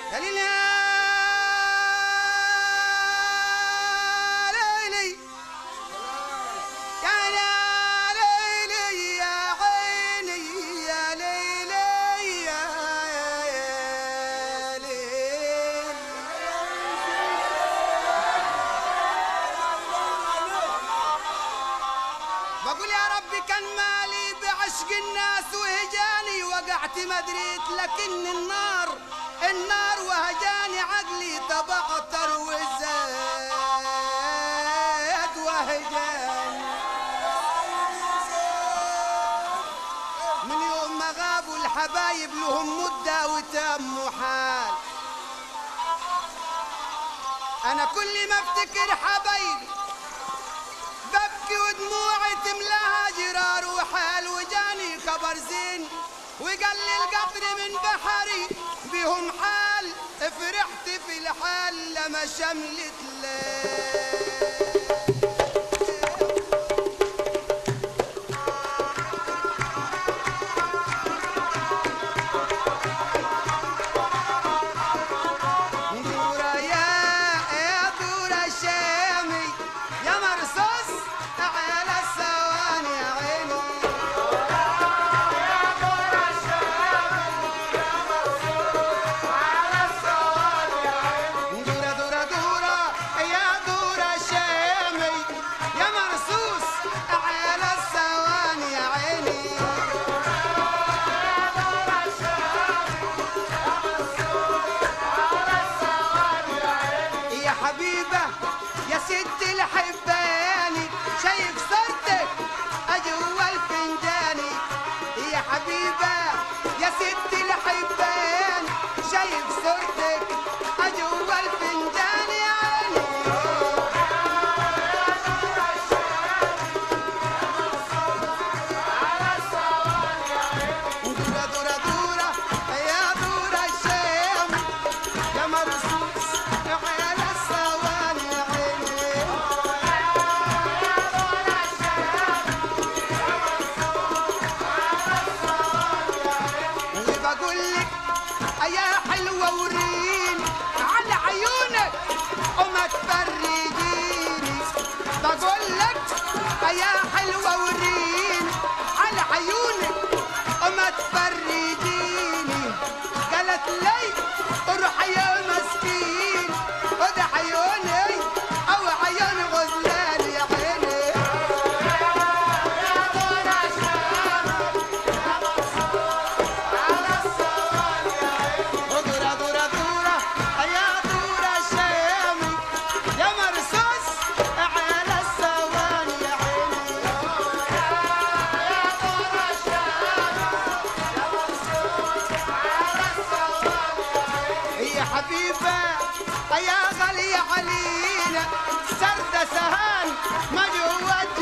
يا ليل يا ليلي يا يا ليلي يا عيني يا ليلي يا يا ليل بقول يا ربي كان مالي بعشق الناس وهجاني وقعت ما دريت لكن النار النار وهجاني عقلي تبعتر وزاد وهجاني من يوم ما غابوا الحبايب لهم مدة وتم حال أنا كل ما أفتكر حبايبي ببكي ودموعي تملاها جرار وحال وجاني خبر زين وقال لي القطر من بحري بهم حال فرحت في الحال لما شملت ليل دورة يا يا دورة شامي يا مرصوص على الثواني يا عيني دورة دورة دورة يا دورة شامي يا مرصوص على الثواني يا عيني يا حبيبة يا ست الحباني شايف صورتك أجوا الفنجاني يا حبيبة يا ست الحباني شايف صورتك أجوا الفنجاني يا عيني دورة دورة دورة يا دورة الشام يا مرصوص على الثواني يا عيني وبقول لك يا حلوة وريني على عيونك وما تفرجيني بقول لك يا حلوة وريني على عيونك وما تفرجيني قالت لي روح يا مسكين خد عيوني او عيون غزلان يا عيني دورة دورة دورة يا دورة شامي يا مرصوص على الثواني يا عيني يا حبيبة يا غالية علينا سردة سهان ما جوات